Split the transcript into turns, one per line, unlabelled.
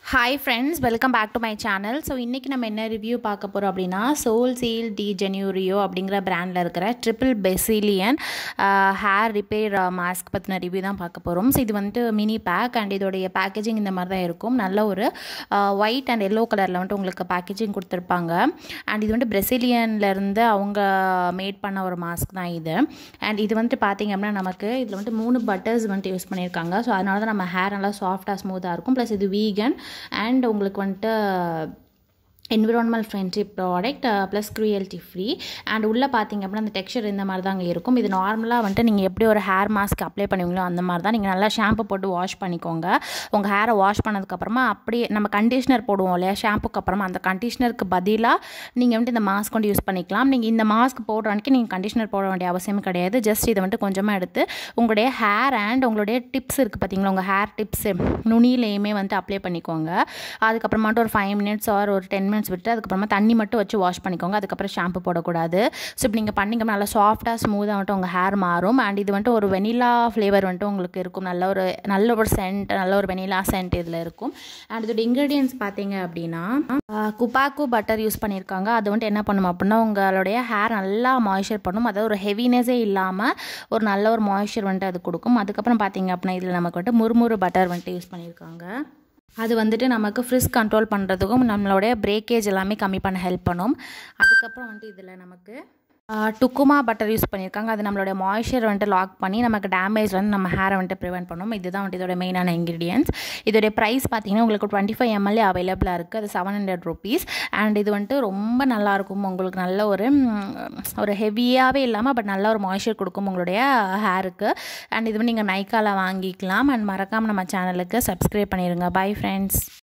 hi friends welcome back to my channel so இன்றைக்கி நம்ம என்ன ரிவ்யூ பார்க்க போகிறோம் அப்படின்னா சோல் சீல் டி ஜென்யூரியோ அப்படிங்கிற பிராண்டில் இருக்கிற ட்ரிபிள் பெசிலியன் ஹேர் ரிப்பேர் மாஸ்க் பற்றின ரிவ்யூ தான் பார்க்க போகிறோம் ஸோ இது வந்துட்டு மினி பேக் அண்ட் இதோடைய பேக்கேஜிங் இந்த மாதிரி தான் இருக்கும் நல்ல ஒரு ஒயிட் அண்ட் எல்லோ கலரில் வந்துட்டு உங்களுக்கு பேக்கேஜிங் கொடுத்துருப்பாங்க அண்ட் இது வந்துட்டு பிரசிலியன்லேருந்து அவங்க மேட் பண்ண ஒரு மாஸ்க் தான் இது அண்ட் இது வந்துட்டு பார்த்திங்க அப்படின்னா நமக்கு இதில் வந்துட்டு மூணு பட்டர்ஸ் வந்துட்டு யூஸ் பண்ணியிருக்காங்க ஸோ அதனால தான் நம்ம ஹேர் நல்லா சாஃப்டாக ஸ்மூத்தாக இருக்கும் ப்ளஸ் இது வீகன் அண்ட் உங்களுக்கு வந்துட்டு environmental friendly product plus cruelty free and உள்ளே பார்த்தீங்க அப்படின்னா அந்த டெக்ஸ்சர் இந்த மாதிரி தாங்க இருக்கும் இது நார்மலாக வந்துட்டு நீங்கள் எப்படி ஒரு ஹேர் மாஸ்க் அப்ளை பண்ணுவீங்களோ அந்த மாதிரி தான் நீங்கள் நல்லா ஷாம்பு போட்டு வாஷ் பண்ணிக்கோங்க உங்கள் ஹேரை வாஷ் பண்ணதுக்கப்புறமா அப்படியே நம்ம கண்டிஷ்னர் போடுவோம் இல்லையா ஷாம்புக்கு அப்புறமா அந்த கண்டிஷ்னருக்கு பதிலாக நீங்கள் வந்துட்டு இந்த மாஸ்க் கொண்டு யூஸ் பண்ணிக்கலாம் நீங்கள் இந்த மாஸ்க் போடுற அன்றைக்கி நீங்கள் கண்டிஷ்னர் போட வேண்டிய அவசியம் கிடையாது ஜஸ்ட் இதை வந்துட்டு கொஞ்சமாக எடுத்து உங்களுடைய ஹேர் அண்ட் உங்களுடைய டிப்ஸ் இருக்குது பார்த்தீங்களா உங்கள் ஹேர் டிப்ஸு நுனியிலையுமே வந்துட்டு அப்ளை பண்ணிக்கோங்க அதுக்கப்புறமாட்டு ஒரு ஃபைவ் மினிட்ஸ் ஆர் ஒரு டென் மினிட்ஸ் விட்டு அதுக்கப்புறமா தண்ணி மட்டும் வச்சு வாஷ் பண்ணிக்கோங்க அதுக்கப்புறம் ஷாம்பு போடக்கூடாது ஸோ இப்போ நீங்கள் பண்ணிங்கன்னா நல்லா சாஃப்டாக ஸ்மூத்தாக வந்துட்டு உங்கள் ஹேர் மாறும் அண்ட் இது வந்துட்டு ஒரு வெனிலா ஃப்ளேவர் வந்துட்டு உங்களுக்கு இருக்கும் நல்ல ஒரு நல்ல ஒரு சென்ட் நல்ல ஒரு வெனிலா சென்ட் இதில் இருக்கும் அண்ட் இதோட இன்க்ரீடியன்ஸ் பார்த்தீங்க அப்படின்னா குப்பாக்கு பட்டர் யூஸ் பண்ணியிருக்காங்க அது வந்துட்டு என்ன பண்ணும் அப்படின்னா உங்களுடைய ஹேர் நல்லா மாய்ஸ்சர் பண்ணும் அதாவது ஒரு ஹெவினஸே இல்லாமல் ஒரு நல்ல ஒரு மாய்ஸ்சர் வந்துட்டு அது கொடுக்கும் அதுக்கப்புறம் பார்த்தீங்க அப்படின்னா இதில் நமக்கு வந்துட்டு முறுமுறு பட்டர் வந்துட்டு யூஸ் பண்ணியிருக்காங்க அது வந்துட்டு நமக்கு ஃப்ரிஸ் கண்ட்ரோல் பண்ணுறதுக்கும் நம்மளுடைய பிரேக்கேஜ் எல்லாமே கம்மி பண்ண ஹெல்ப் பண்ணும் அதுக்கப்புறம் வந்துட்டு இதில் நமக்கு டுக்குமா பட்டர் யூஸ் பண்ணியிருக்காங்க அது நம்மளோட மாய்ஸ்சர் வந்துட்டு லாக் பண்ணி நமக்கு டேமேஜ் வந்து நம்ம ஹேரை வந்துட்டு ப்ரிவெண்ட் பண்ணும் இதுதான் வந்துட்டு இதோட மெயினான இன்க்ரீடியன்ஸ் இதோடைய ப்ரைஸ் பார்த்தீங்கன்னா உங்களுக்கு டுவெண்ட்டி ஃபைவ் எம்எல்ஏ அவைலபிளாக இருக்குது அது செவன் ஹண்ட்ரட் ருபீஸ் அண்ட் இது வந்துட்டு ரொம்ப நல்லாயிருக்கும் உங்களுக்கு நல்ல ஒரு ஒரு ஹெவியாகவே இல்லாமல் பட் நல்ல ஒரு மாய்ஸ்சர் கொடுக்கும் உங்களுடைய ஹேருக்கு அண்ட் இது வந்து நீங்கள் நைக்காவில் வாங்கிக்கலாம் அண்ட் மறக்காமல் நம்ம சேனலுக்கு சப்ஸ்கிரைப் பண்ணிடுங்க பை ஃப்ரெண்ட்ஸ்